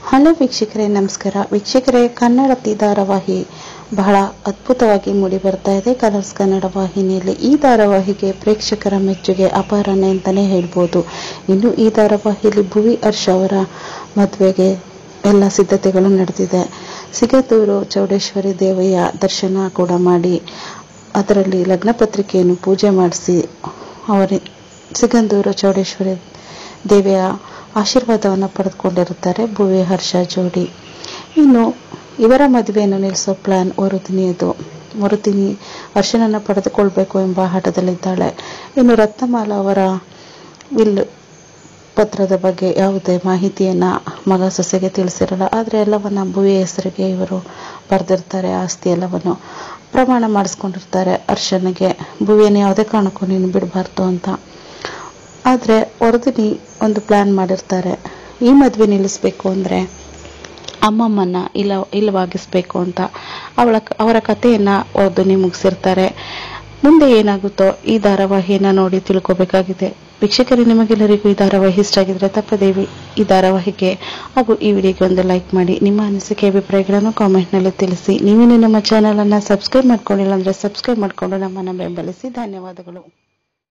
hello ವೀಕ್ಷಕರೇ ನಮಸ್ಕಾರ ವೀಕ್ಷಕರೇ ಕನ್ನಡತಿ ಧಾರಾವಾಹಿ ಬಹಳ ಅದ್ಭುತವಾಗಿ ಮೂಡಿ ಬರ್ತಾ ಇದೆ ಕಲರ್ಸ್ ಕನ್ನಡ ವಾಹಿನಿಯಲ್ಲಿ ಈ ಧಾರಾವಾಹಿಗೆ ಪ್ರೇಕ್ಷಕರ ಮೆಚ್ಚುಗೆ ಅಪಾರನೆ ಅಂತಲೇ ಹೇಳ್ಬೋದು ಇನ್ನು ಈ ಧಾರಾವಾಹಿಯಲ್ಲಿ ಭುವಿ ಹರ್ಷ ಅವರ ಮದುವೆಗೆ ಎಲ್ಲ ಸಿದ್ಧತೆಗಳು ನಡೆದಿದೆ ಸಿಗದೂರು ಚೌಡೇಶ್ವರಿ ದೇವಯ್ಯ ದರ್ಶನ ಕೂಡ ಮಾಡಿ ಅದರಲ್ಲಿ ಲಗ್ನ ಪತ್ರಿಕೆಯನ್ನು ಪೂಜೆ ಮಾಡಿಸಿ ಅವರ ಸಿಗಂದೂರು ಚೌಡೇಶ್ವರಿ ದೇವಿಯ ಆಶೀರ್ವಾದವನ್ನು ಪಡೆದುಕೊಂಡಿರುತ್ತಾರೆ ಭುವಿ ಹರ್ಷ ಜೋಡಿ ಇನ್ನು ಇವರ ಮದುವೆಯನ್ನು ನಿಲ್ಲಿಸೋ ಪ್ಲಾನ್ ವರುದಿನಿಯದು ವರುದಿನಿ ಹರ್ಷನನ್ನ ಪಡೆದುಕೊಳ್ಬೇಕು ಎಂಬ ಹಠದಲ್ಲಿದ್ದಾಳೆ ಇನ್ನು ರತ್ನಮಾಲ ಅವರ ವಿಲ್ ಪತ್ರದ ಬಗ್ಗೆ ಯಾವುದೇ ಮಾಹಿತಿಯನ್ನ ಮಗ ಸೊಸೆಗೆ ತಿಳಿಸಿರಲ್ಲ ಆದರೆ ಎಲ್ಲವನ್ನ ಭುವಿ ಹೆಸರಿಗೆ ಇವರು ಬರೆದಿರ್ತಾರೆ ಆಸ್ತಿ ಎಲ್ಲವನ್ನು ಪ್ರಮಾಣ ಮಾಡಿಸ್ಕೊಂಡಿರ್ತಾರೆ ಹರ್ಷನಿಗೆ ಭುವಿಯನ್ನು ಯಾವುದೇ ಕಾರಣಕ್ಕೂ ನೀನು ಬಿಡಬಾರ್ದು ಅಂತ ಆದರೆ ವರದಿನಿ ಒಂದು ಪ್ಲಾನ್ ಮಾಡಿರ್ತಾರೆ ಈ ಮದುವೆ ನಿಲ್ಲಿಸ್ಬೇಕು ಅಂದರೆ ಅಮ್ಮಮ್ಮನ್ನ ಇಲ್ಲ ಇಲ್ಲವಾಗಿಸ್ಬೇಕು ಅಂತ ಅವಳ ಅವರ ಕಥೆಯನ್ನ ವರದಿನಿ ಮುಗಿಸಿರ್ತಾರೆ ಮುಂದೆ ಏನಾಗುತ್ತೋ ಈ ಧಾರಾವಾಹಿಯನ್ನ ನೋಡಿ ತಿಳ್ಕೊಬೇಕಾಗಿದೆ ವೀಕ್ಷಕರೇ ನಿಮಗೆಲ್ಲರಿಗೂ ಈ ಧಾರಾವಾಹಿ ಇಷ್ಟ ಆಗಿದ್ರೆ ತಪ್ಪದೇ ಈ ಧಾರಾವಾಹಿಗೆ ಹಾಗೂ ಈ ವಿಡಿಯೋಗೆ ಒಂದು ಲೈಕ್ ಮಾಡಿ ನಿಮ್ಮ ಅನಿಸಿಕೆ ಅಭಿಪ್ರಾಯಗಳನ್ನು ಕಾಮೆಂಟ್ನಲ್ಲಿ ತಿಳಿಸಿ ನೀವೇನು ನಮ್ಮ ಚಾನಲನ್ನು ಸಬ್ಸ್ಕ್ರೈಬ್ ಮಾಡ್ಕೊಂಡಿಲ್ಲ ಅಂದರೆ ಸಬ್ಸ್ಕ್ರೈಬ್ ಮಾಡಿಕೊಂಡು ನಮ್ಮನ್ನು ಬೆಂಬಲಿಸಿ ಧನ್ಯವಾದಗಳು